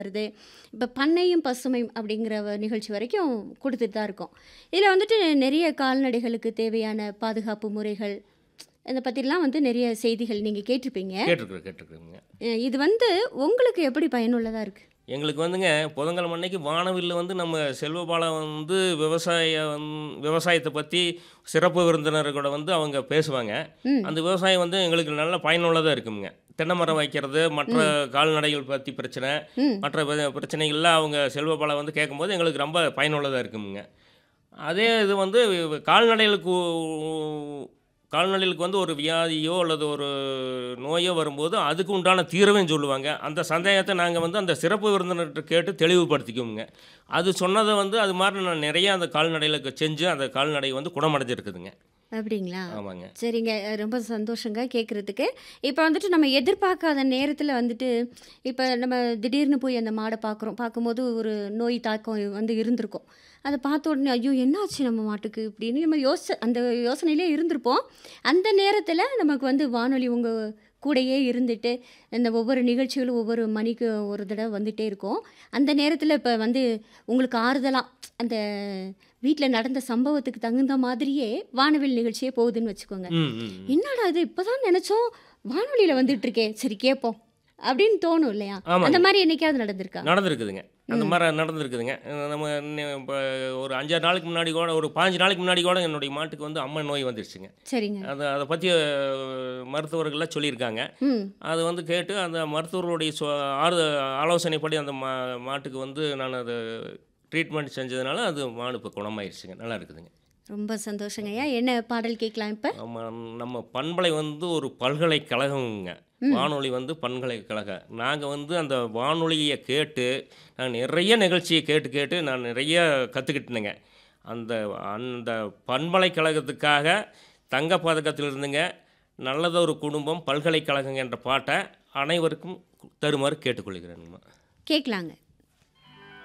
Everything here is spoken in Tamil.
வருது. இப்ப பண்ணையும் பசுமையும் அப்படிங்கிற வ நிகழ்ச்சி வரைக்கும் குடுத்துட்டு தான் இருக்கோம். இதில வந்துட்டு நெறைய கால்நடைகளுக்கு தேவையான பாதுகாப்பு முறைகள், இத பத்திலாம் வந்து நெறைய செய்திகள் நீங்க கேட்டிருப்பீங்க. கேட்டுருக்குறேன், கேட்டுருக்குறேங்க. அ இது வந்து உங்களுக்கு எப்படி பயனுள்ளதா இருக்கு? எங்களுக்கு வந்துங்க புதன்கிழமை அன்னைக்கு வானவில்ல வந்து நம்ம செல்வபாலா வந்து விவசாய வந் விவசாயத்த பத்தி சிறப்பு விருந்தினர் கூட வந்து அவங்க பேசுவாங்க. ம். அந்த விவசாயம் வந்து எங்களுக்கு நல்ல பயனுள்ளதா இருக்குமுங்க. தென்னை மரம் வைக்கிறது, மற்ற ம். கால்நடைகள் பத்தி பிரச்சனை, ம். மற்ற ப பிரச்சனைகள்லாம் அவங்க செல்வபாலா வந்து கேட்கும்போது எங்களுக்கு ரொம்ப பயனுள்ளதா இருக்குமுங்க. அதே இது வந்து கால்நடைகளுக்கு கால்நடைகளுக்கு வந்து ஒரு வியாதியோ அல்லது ஒரு நோயோ வரும்போது அதுக்கு உண்டான தீர்வையும் சொல்லுவாங்க. அந்த சந்தேகத்த நாங்க வந்து அந்த சிறப்பு விருந்தினர்ட்ட கேட்டு தெளிவுபடுத்திக்குவோங்க. அது சொன்னத வந்து அது மாரி நான் நெறைய அந்த கால்நடைகளுக்கு செஞ்சு அந்த கால்நடை வந்து குணமடைஞ்சிருக்குதுங்க. அப்படிங்களா? ஆமாங்க. சரிங்க. அ ரொம்ப சந்தோஷங்க கேட்கறதுக்கு. இப்ப வந்துட்டு நம்ம எதிர்பார்க்காத நேரத்தில வந்துட்டு இப்ப நம்ம திடீர்னு போய் அந்த மாட பார்க்குறோம். பார்க்கும்போது ஒரு நோய் தாக்கம் வந்து இருந்திருக்கும். அத பார்த்த உடனே, "ஐயோ! என்னாச்சு நம்ம மாட்டுக்கு?" இப்படின்னு நம்ம யோசிச்ச அந்த யோசனையிலே இருந்திருப்போம். அந்த நேரத்தில நமக்கு வந்து வானொலி உங்க கூடயே இருந்துட்டு, இந்த ஒவ்வொரு நிகழ்ச்சிகளும் ஒவ்வொரு மணிக்கு ஒரு தடவ வந்துட்டே இருக்கும். அந்த நேரத்தில இப்ப வந்து உங்களுக்கு ஆறுதலா அந்த வீட்ல நடந்த சம்பவத்துக்கு தகுந்த மாதிரியே வானவில் நிகழ்ச்சியே போகுதுன்னு வச்சுக்கோங்க. ம், ம், ம். "என்னடா இது இப்பதான் நெனச்சோம், வானொலியில வந்துட்டுருக்கே, சரி கேட்போம்." அப்படின்னு தோணும் இல்லையா? அந்த ஆமாங்க. மாரி என்னைக்காவது நடந்திருக்கா? நடந்திருக்குதுங்க. அந்த ம். மாரி நடந்திருக்குதுங்க. அ நம்ம ந இப்ப ஒரு 5, 6 நாளைக்கு முன்னாடி கூட ஒரு 15 நாளைக்கு முன்னாடி கூட என்னுடைய மாட்டுக்கு வந்து அம்மை நோய் வந்துருச்சுங்க. சரிங்க. அத அத பத்தி மருத்துவர்கள்லாம் சொல்லியிருக்காங்க. ம். அது வந்து கேட்டு அந்த மருத்துவர்களுடைய சொ ஆறு ஆலோசனைப்படி அந்த மா மாட்டுக்கு வந்து நான் அத ட்ரீட்மெண்ட் செஞ்சதுனால அது மாடு இப்ப குணமாயிருச்சுங்க. நல்லா இருக்குதுங்க. ரொம்ப சந்தோஷங்கய்யா. என்ன பாடல் கேட்கலாம் இப்ப? நம்ம நம்ம பண்பலை வந்து ஒரு பல்கலைக்கழகம்ங்க. ம். வானொலி வந்து பல்கலைக்கழகம். நாங்க வந்து அந்த வானொலிய கேட்டு, நான் நிறைய நிகழ்ச்சிய கேட்டு கேட்டு நான் நிறைய கத்துக்கிட்டேனுங்க. அந்த அந்த பண்பலைக்கழகத்துக்காக தங்க பதக்கத்திலிருந்துங்க, நல்லதொரு குடும்பம் பல்கலைக்கழகம் என்ற பாட்ட அனைவருக்கும் தருமாறு கேட்டுக்கொள்கிறேன்ம்மா. கேட்கலாங்க.